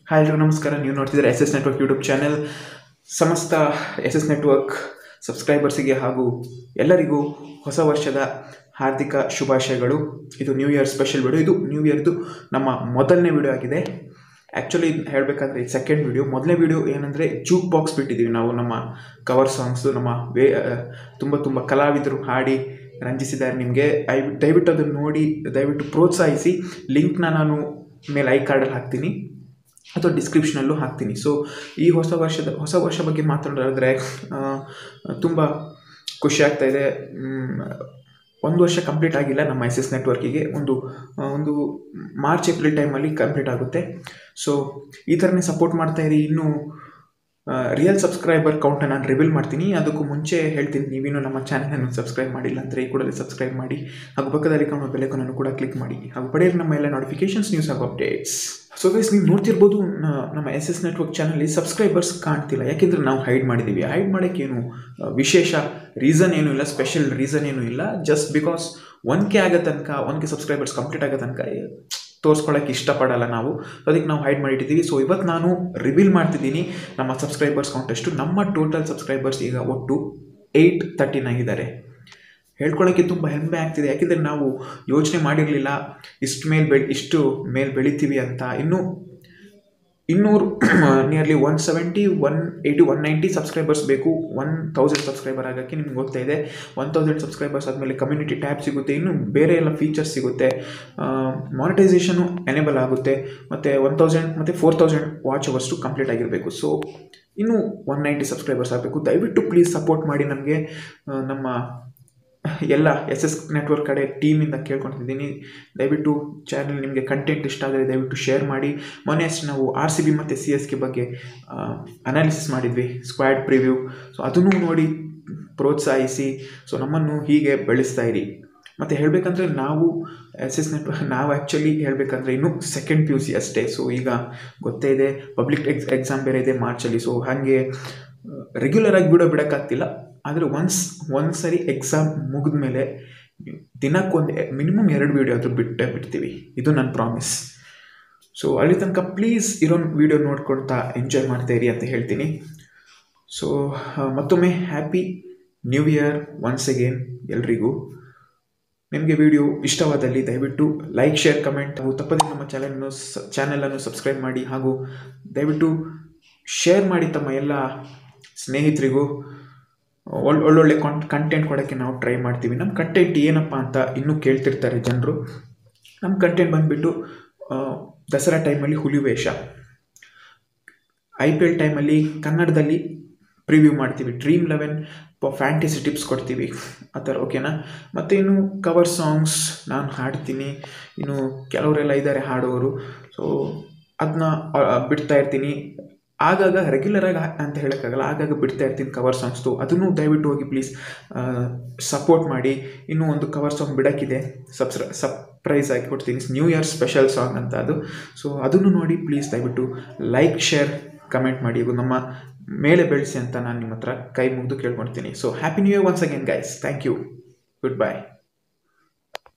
hi ಎಲ್ರಿಗೂ ನಮಸ್ಕಾರ ನೀವು ನೋಡ್ತಿದ್ದೀರಾ S S network YouTube channel ಸಮಸ್ತ ಎಸ್ ಎಸ್ ನೆಟ್ವರ್ಕ್ ಸಬ್ಸ್ಕ್ರೈಬರ್ಸಿಗೆ ಹಾಗೂ ಎಲ್ಲರಿಗೂ ಹೊಸ ವರ್ಷದ ಹಾರ್ದಿಕ ಶುಭಾಶಯಗಳು ಇದು ನ್ಯೂ ಇಯರ್ ಸ್ಪೆಷಲ್ ವಿಡಿಯೋ ಇದು ನ್ಯೂ ಇಯರ್ದು ನಮ್ಮ ಮೊದಲನೇ ವಿಡಿಯೋ ಆಗಿದೆ ಆ್ಯಕ್ಚುಲಿ ಹೇಳಬೇಕಂದ್ರೆ ಇದು ಸೆಕೆಂಡ್ ವಿಡಿಯೋ ಮೊದಲನೇ ವಿಡಿಯೋ ಏನಂದರೆ ಜೂಕ್ ಬಾಕ್ಸ್ ಬಿಟ್ಟಿದ್ದೀವಿ ನಾವು ನಮ್ಮ ಕವರ್ ಸಾಂಗ್ಸು ನಮ್ಮ ವೇ ತುಂಬ ತುಂಬ ಕಲಾವಿದರು ಹಾಡಿ ರಂಜಿಸಿದ್ದಾರೆ ನಿಮಗೆ ಐ ದಯವಿಟ್ಟು ಅದನ್ನು ನೋಡಿ ದಯವಿಟ್ಟು ಪ್ರೋತ್ಸಾಹಿಸಿ ಲಿಂಕ್ನ ನಾನು ಮೇಲೆ ಐ ಕಾರ್ಡಲ್ಲಿ ಹಾಕ್ತೀನಿ ಅಥವಾ ಡಿಸ್ಕ್ರಿಪ್ಷನಲ್ಲೂ ಹಾಕ್ತೀನಿ ಸೊ ಈ ಹೊಸ ವರ್ಷದ ಹೊಸ ವರ್ಷ ಬಗ್ಗೆ ಮಾತಾಡೋದಾದರೆ ತುಂಬ ಖುಷಿ ಆಗ್ತಾ ಇದೆ ಮ್, ಒಂದು ವರ್ಷ ಕಂಪ್ಲೀಟ್ ಆಗಿಲ್ಲ ನಮ್ಮ ಎಸ್ ಎಸ್ ನೆಟ್ವರ್ಕಿಗೆ ಒಂದು ಆ, ಒಂದು ಮಾರ್ಚ್ ಏಪ್ರಿಲ್ ಟೈಮಲ್ಲಿ ಕಂಪ್ಲೀಟ್ ಆಗುತ್ತೆ ಸೊ ಈ ಥರನೇ ಸಪೋರ್ಟ್ ಮಾಡ್ತಾ ಇರಿ ಇನ್ನೂ ರಿಯಲ್ ಸಬ್ಸ್ಕ್ರೈಬರ್ ಕೌಂಟನ್ನು ನಾನು ರಿವೀಲ್ ಮಾಡ್ತೀನಿ ಅದಕ್ಕೂ ಮುಂಚೆ ಹೇಳ್ತೀನಿ ನೀವಿನ್ನೂ ನಮ್ಮ ಚಾನಲನ್ನು ಸಬ್ಸ್ಕ್ರೈಬ್ ಮಾಡಿಲ್ಲ ಅಂದರೆ ಈ ಕೂಡಲೇ ಸಬ್ಸ್ಕ್ರೈಬ್ ಮಾಡಿ ಹಾಗೂ ಪಕ್ಕದಲ್ಲಿ ಕಾಣುವ ಬೆಲೆಕನ್ನು ಕೂಡ ಕ್ಲಿಕ್ ಮಾಡಿ ಹಾಗೂ ಪಡೆಯಿರಿ ನಮ್ಮ ಎಲ್ಲ ನೋಟಿಫಿಕೇಶನ್ಸ್ ನ್ಯೂಸ್ ಹಾಗೂ ಅಪ್ಡೇಟ್ಸ್ ಸೊ ಗೈಸ್ ನೀವು ನೋಡ್ತಿರ್ಬೋದು ನ- ನಮ್ಮ ಎಸ್ ಎಸ್ ನೆಟ್ವರ್ಕ್ ಚಾನಲ್ಲಿ ಸಬ್ಸ್ಕ್ರೈಬರ್ಸ್ ಕಾಣ್ತಿಲ್ಲ ಯಾಕೆಂದರೆ ನಾವು ಹೈಡ್ ಮಾಡಿದ್ದೀವಿ ಹೈಡ್ ಮಾಡೋಕ್ಕೇನು ಆ, ವಿಶೇಷ ರೀಸನ್ ಏನೂ ಇಲ್ಲ ಸ್ಪೆಷಲ್ ರೀಸನ್ ಏನೂ ಇಲ್ಲ ಜಸ್ಟ್ ಬಿಕಾಸ್ ಒನ್ ಕೆ ಆಗೋ ತನಕ ಒನ್ ಕೆ ಸಬ್ಸ್ಕ್ರೈಬರ್ಸ್ ಕಂಪ್ಲೀಟ್ ಆಗೋ ತನಕ ತೋರಿಸ್ಕೊಳ್ಳೋಕೆ ಇಷ್ಟಪಡಲ್ಲ ನಾವು ಸೊ ಅದಕ್ಕೆ ನಾವು ಹೈಡ್ ಮಾಡಿಟ್ಟಿದ್ದೀವಿ ಸೊ ಇವತ್ತು ನಾನು ರಿವೀಲ್ ಮಾಡ್ತಿದ್ದೀನಿ ನಮ್ಮ ಸಬ್ಸ್ಕ್ರೈಬರ್ಸ್ ಕೌಂಟ್ ಎಷ್ಟು ನಮ್ಮ ಟೋಟಲ್ ಸಬ್ಸ್ಕ್ರೈಬರ್ಸ್ ಈಗ ಒಟ್ಟು ಏಯ್ಟ್ ತರ್ಟಿ ನೈನ್ ಇದ್ದಾರೆ ಹೇಳ್ಕೊಳ್ಳೋಕ್ಕೆ ತುಂಬ ಹೆಮ್ಮೆ ಆಗ್ತಿದೆ ಯಾಕೆಂದರೆ ನಾವು ಯೋಚನೆ ಮಾಡಿರಲಿಲ್ಲ ಇಷ್ಟು ಮೇಲೆ ಬೆಳೆ ಇಷ್ಟು ಮೇಲೆ ಬೆಳಿತೀವಿ ಅಂತ ಇನ್ನೂ ಇನ್ನೂರು nearly one seventy one eighty one ninety subscribers ಬೇಕು ಒನ್ ತೌಸಂಡ್ ಸಬ್ಸ್ಕ್ರೈಬರ್ ಆಗೋಕ್ಕೆ ನಿಮ್ಗೆ ಗೊತ್ತಾ ಇದೆ ಒನ್ ತೌಸಂಡ್ ಸಬ್ಸ್ಕ್ರೈಬರ್ಸ್ ಆದಮೇಲೆ ಕಮ್ಯುನಿಟಿ ಟ್ಯಾಬ್ ಸಿಗುತ್ತೆ ಇನ್ನು ಬೇರೆ ಎಲ್ಲ ಫೀಚರ್ಸ್ ಸಿಗುತ್ತೆ ಮಾನಿಟೈಸೇಷನು ಎನೇಬಲ್ ಆಗುತ್ತೆ ಮತ್ತು ಒನ್ ತೌಸಂಡ್ ಮತ್ತು ಫೋರ್ ತೌಸಂಡ್ ವಾಚ್ ಅವರ್ಸ್ಟು ಕಂಪ್ಲೀಟ್ ಆಗಿರಬೇಕು ಸೊ ಇನ್ನೂ ಒನ್ ನೈಂಟಿ ಸಬ್ಸ್ಕ್ರೈಬರ್ಸ್ ಆಗಬೇಕು ದಯವಿಟ್ಟು ಪ್ಲೀಸ್ ಸಪೋರ್ಟ್ ಮಾಡಿ ನಮಗೆ ನಮ್ಮ ಎಲ್ಲ ಎಸ್ ಎಸ್ ನೆಟ್ವರ್ಕ್ ಕಡೆ ಟೀಮಿಂದ ಕೇಳ್ಕೊತಿದ್ದೀನಿ ದಯವಿಟ್ಟು ಚಾನಲ್ ನಿಮಗೆ ಕಂಟೆಂಟ್ ಇಷ್ಟ ಆದರೆ ದಯವಿಟ್ಟು ಶೇರ್ ಮಾಡಿ ಮೊನ್ನೆ ಅಷ್ಟೇ ನಾವು ಆರ್ ಸಿ ಬಿ ಮತ್ತು ಸಿ ಎಸ್ ಕೆ ಬಗ್ಗೆ ಅನಾಲಿಸಿಸ್ ಮಾಡಿದ್ವಿ ಸ್ಕ್ವಾಡ್ ಪ್ರಿವ್ಯೂ ಸೊ ಅದನ್ನು ನೋಡಿ ಪ್ರೋತ್ಸಾಹಿಸಿ ಸೊ ನಮ್ಮನ್ನು ಹೀಗೆ ಬೆಳೆಸ್ತಾ ಇರಿ ಮತ್ತು ಹೇಳಬೇಕಂದ್ರೆ ನಾವು ಎಸ್ ಎಸ್ ನೆಟ್ವರ್ಕ್ ನಾವು ಆ್ಯಕ್ಚುಲಿ ಹೇಳಬೇಕಂದ್ರೆ ಇನ್ನೂ ಸೆಕೆಂಡ್ ಪಿ ಯು ಸಿ ಅಷ್ಟೇ ಸೊ ಈಗ ಗೊತ್ತೇ ಇದೆ ಪಬ್ಲಿಕ್ ಎಕ್ಸ್ ಎಕ್ಸಾಮ್ ಬೇರೆ ಇದೆ ಮಾರ್ಚಲ್ಲಿ ಸೊ ಹಾಗೆ ರೆಗ್ಯುಲರ್ ಆಗಿ ಬಿಡೋ ಬಿಡೋಕ್ಕಾಗ್ತಿಲ್ಲ ಆದರೆ ಒನ್ಸ್ ಒಂದು ಸರಿ ಎಕ್ಸಾಮ್ ಮುಗಿದ ಮೇಲೆ ದಿನಕ್ಕೊಂದು ಮಿನಿಮಮ್ ಎರಡು ವೀಡಿಯೋ ಆದರೂ ಬಿಟ್ಟೇ ಬಿಡ್ತೀವಿ ಇದು ನನ್ನ ಪ್ರಾಮಿಸ್ ಸೊ ಅಲ್ಲಿ ತನಕ ಪ್ಲೀಸ್ ಇರೋ ವೀಡಿಯೋ ನೋಡ್ಕೊಳ್ತಾ ಎಂಜಾಯ್ ಮಾಡ್ತಾ ಇರಿ ಅಂತ ಹೇಳ್ತೀನಿ ಸೊ ಮತ್ತೊಮ್ಮೆ happy new year once again ಎಲ್ರಿಗೂ ನಿಮಗೆ ವಿಡಿಯೋ ಇಷ್ಟವಾದಲ್ಲಿ ದಯವಿಟ್ಟು ಲೈಕ್ ಶೇರ್ ಕಮೆಂಟ್ ಹಾಗೂ ತಪ್ಪದೆ ನಮ್ಮ ಚಾನಲನ್ನು ಚಾನಲನ್ನು ಸಬ್ಸ್ಕ್ರೈಬ್ ಮಾಡಿ ಹಾಗೂ ದಯವಿಟ್ಟು ಶೇರ್ ಮಾಡಿ ತಮ್ಮ ಎಲ್ಲ ಸ್ನೇಹಿತರಿಗೂ ಒಳ್ ಒಳ್ಳೊಳ್ಳೆ ಕಾಂಟ್ ಕಂಟೆಂಟ್ ಕೊಡೋಕ್ಕೆ ನಾವು ಟ್ರೈ ಮಾಡ್ತೀವಿ ನಮ್ಮ ಕಂಟೆಂಟ್ ಏನಪ್ಪ ಅಂತ ಇನ್ನೂ ಕೇಳ್ತಿರ್ತಾರೆ ಜನರು ನಮ್ಮ ಕಂಟೆಂಟ್ ಬಂದುಬಿಟ್ಟು ದಸರಾ ಟೈಮಲ್ಲಿ ಹುಲಿ ವೇಷ ಐ ಪಿ ಎಲ್ ಟೈಮಲ್ಲಿ ಕನ್ನಡದಲ್ಲಿ ಪ್ರಿವ್ಯೂ ಮಾಡ್ತೀವಿ ಡ್ರೀಮ್ ಲೆವೆನ್ ಫ್ಯಾಂಟಸಿ ಟಿಪ್ಸ್ ಕೊಡ್ತೀವಿ ಆ ಥರ ಓಕೆನಾ ಮತ್ತು ಇನ್ನು ಕವರ್ ಸಾಂಗ್ಸ್ ನಾನು ಹಾಡ್ತೀನಿ ಇನ್ನು ಕೆಲವರೆಲ್ಲ ಇದ್ದಾರೆ ಹಾಡೋರು ಸೊ ಅದನ್ನ ಬಿಡ್ತಾ ಇರ್ತೀನಿ ಆಗಾಗ ರೆಗ್ಯುಲರಾಗಿ ಅಂತ ಹೇಳೋಕ್ಕಾಗಲ್ಲ ಆಗಾಗ ಬಿಡ್ತಾ ಇರ್ತೀನಿ ಕವರ್ ಸಾಂಗ್ಸ್ದು ಅದನ್ನು ದಯವಿಟ್ಟು ಹೋಗಿ ಪ್ಲೀಸ್ ಸಪೋರ್ಟ್ ಮಾಡಿ ಇನ್ನೂ ಒಂದು ಕವರ್ ಸಾಂಗ್ ಬಿಡೋಕ್ಕಿದೆ ಸಬ್ಸ್ರ ಸರ್ಪ್ರೈಸ್ ಆಗಿ ಕೊಡ್ತೀನಿ ನ್ಯೂ ಇಯರ್ ಸ್ಪೆಷಲ್ ಸಾಂಗ್ ಅಂತ ಅದು ಸೊ ಅದನ್ನು ನೋಡಿ ಪ್ಲೀಸ್ ದಯವಿಟ್ಟು ಲೈಕ್ ಶೇರ್ ಕಮೆಂಟ್ ಮಾಡಿ ಇದು ನಮ್ಮ ಮೇಲೆ ಬೆಳೆಸಿ ಅಂತ ನಾನು ನಿಮ್ಮ ಹತ್ರ ಕೈ ಮುಗಿದು ಕೇಳ್ಕೊಳ್ತೀನಿ so happy new year once again guys thank you good by